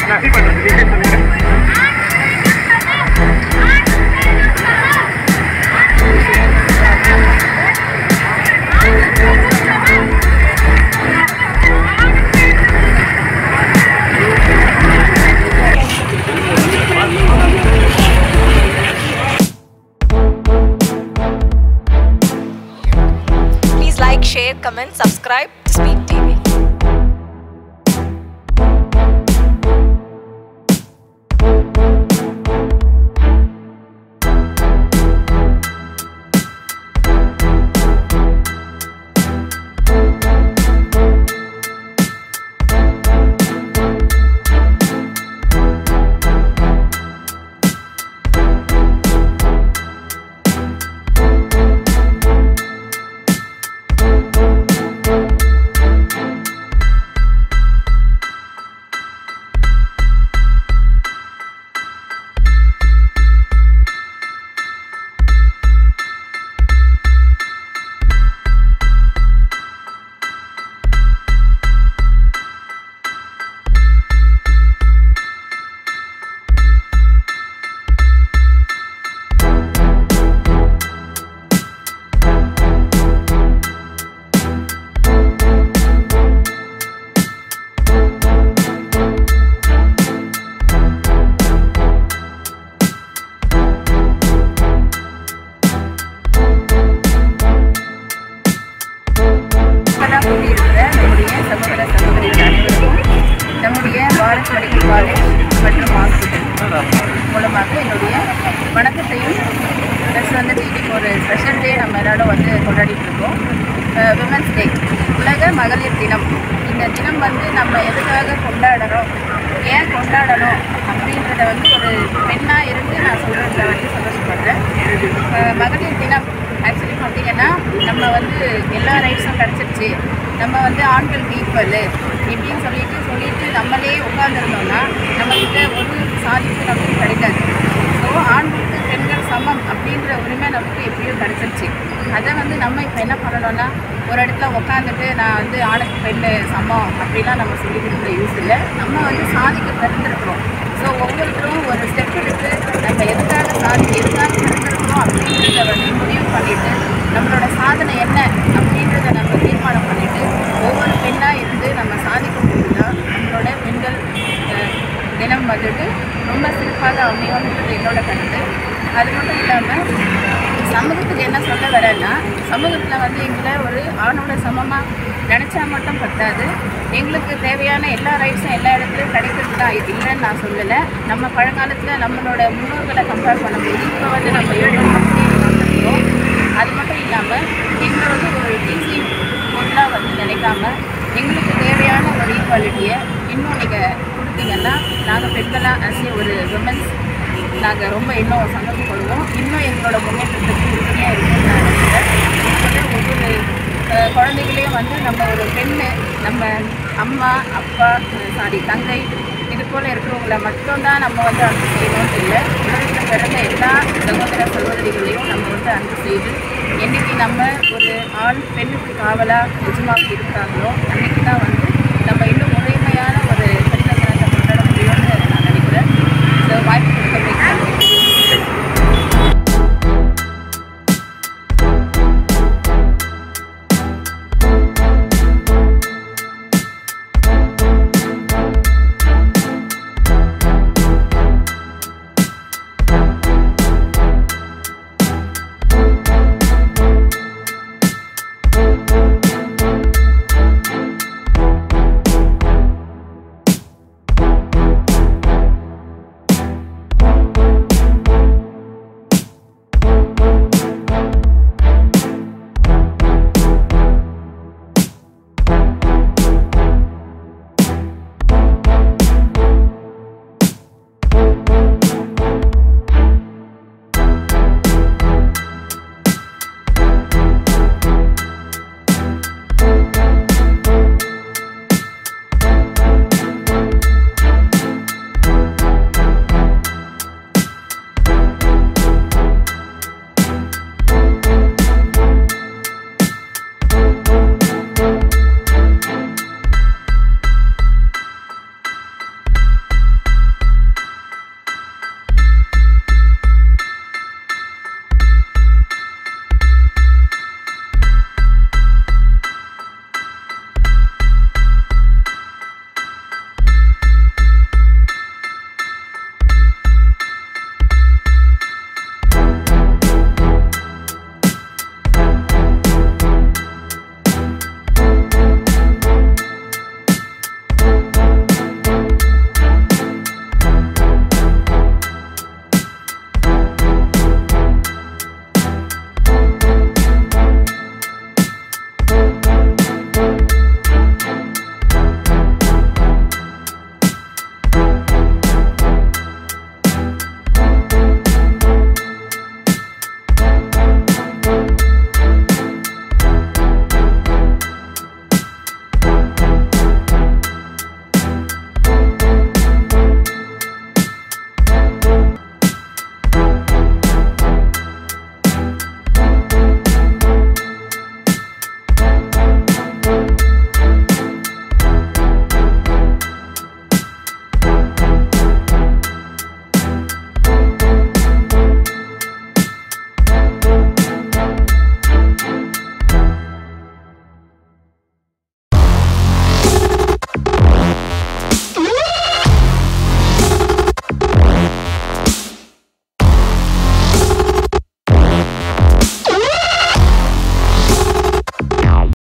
Please like, share, comment, subscribe to Speed TV. இப்பதான் கூடியிருக்கிற நம்முடைய சகோதர சகோதரிகள் அனைவருக்கும் நம்முடைய பாரத் மெடிக்கல் காலேஜ் மற்றும் ஹாஸ்பிட்டல் மூலமாக என்னுடைய வணக்கத்தையும் ப்ளஸ் வந்துட்டு இன்னைக்கு ஒரு ஸ்பெஷல் டே நம்ம எல்லாரும் வந்து கொண்டாடிட்டு இருக்கோம் விமன்ஸ் டே உலக மகளிர் தினம் இந்த தினம் வந்து நம்ம எதுக்காக கொண்டாடுறோம் ஏன் கொண்டாடணும் அப்படின்றத வந்து ஒரு பெண்ணாக இருந்து நான் சொல்கிறதுல வந்து சந்தோஷப்படுறேன் அஹ் மகளிர் தினம் ஆக்சுவலி பார்த்தீங்கன்னா நம்ம வந்து எல்லா ரைட்ஸும் கிடச்சிருச்சு நம்ம வந்து ஆண்களுக்கு ஈக்குவல் இப்படின்னு சொல்லிட்டு சொல்லிட்டு நம்மளே உட்காந்துருந்தோம்னா நம்மக்கிட்ட ஒரு சாதிப்பு நமக்கு கிடைக்காது ஸோ ஆண்களுக்கு பெண்கள் சமம் அப்படின்ற உரிமை நமக்கு எப்படியோ கிடச்சிருச்சு அதை வந்து நம்ம இப்போ என்ன பண்ணணும்னா ஒரு இடத்துல உட்காந்துட்டு நான் வந்து ஆணுக்கு பெண்ணு சமம் அப்படிலாம் நம்ம சொல்லிக்கிட்டு யூஸ் இல்லை நம்ம வந்து சாதிக்க பிறந்திருக்கிறோம் ஸோ ஒவ்வொருத்தரும் ஒரு ஸ்டெப் எடுத்து நம்ம எதுக்காக சாதி எதுக்காக பிறந்திருக்கிறோம் அப்படின்றத வந்து முடிவு பண்ணிட்டு நம்மளோட சாதனை என்ன அப்படின்றத நம்ம தீர்மானம் பண்ணிட்டு ஒவ்வொரு பெண்ணாக இருந்து நம்ம சாதிக்கும் போது தான் நம்மளோட பெண்கள் அஹ், தினம் வந்துட்டு ரொம்ப சிறப்பாக அமையும்ன்றது என்னோட கருத்து அது மட்டும் இல்லாமல் சமூகத்துக்கு என்ன சொல்ல வரேன்னா சமூகத்தில் வந்து எங்களை ஒரு ஆணோட சமமாக நினச்சா மட்டும் பத்தாது எங்களுக்கு தேவையான எல்லா ரைட்ஸும் எல்லா இடத்துலையும் கிடைக்கிறது தான் இது இல்லைன்னு நான் சொல்லலை நம்ம பழங்காலத்தில் நம்மளோட முன்னோர்களை கம்பேர் பண்ணும்போது இப்போ வந்து நம்ம ஏழு வந்துருக்கோம் அது மட்டும் இல்லாமல் எங்களை வந்து ஒரு டீச்சிங் பொருளாக வந்து நினைக்காம எங்களுக்கு தேவையான ஒரு ஈக்குவாலிட்டியை இன்னும் நீங்கள் கொடுத்தீங்கன்னா நாங்கள் பெண்களாக ஆஸ் ஒரு விமன்ஸ் நாங்கள் ரொம்ப இன்னும் சந்தோஷப்படுவோம் இன்னும் எங்களோட முன்னேற்றத்துக்கு உறுதுணையாக இருக்கும்னு நான் நினைக்கிறேன் ஒவ்வொரு அஹ், குழந்தைகளையும் வந்து நம்ம ஒரு பெண்ணு நம்ம அம்மா அப்பா சாரி தங்கை இது போல் இருக்கிறவங்கள மட்டும்தான் நம்ம வந்து அன்பு செய்யணும்னு இல்லை உலகத்தில் பிறந்த எல்லா சகோதர சகோதரிகளையும் நம்ம வந்து அன்பு செய்து என்னைக்கு நம்ம ஒரு ஆண் பெண்ணுக்கு காவலாக நிஜமாக இருக்கிறாங்களோ அன்னைக்கு தான் வந்து நம்ம இன்னும்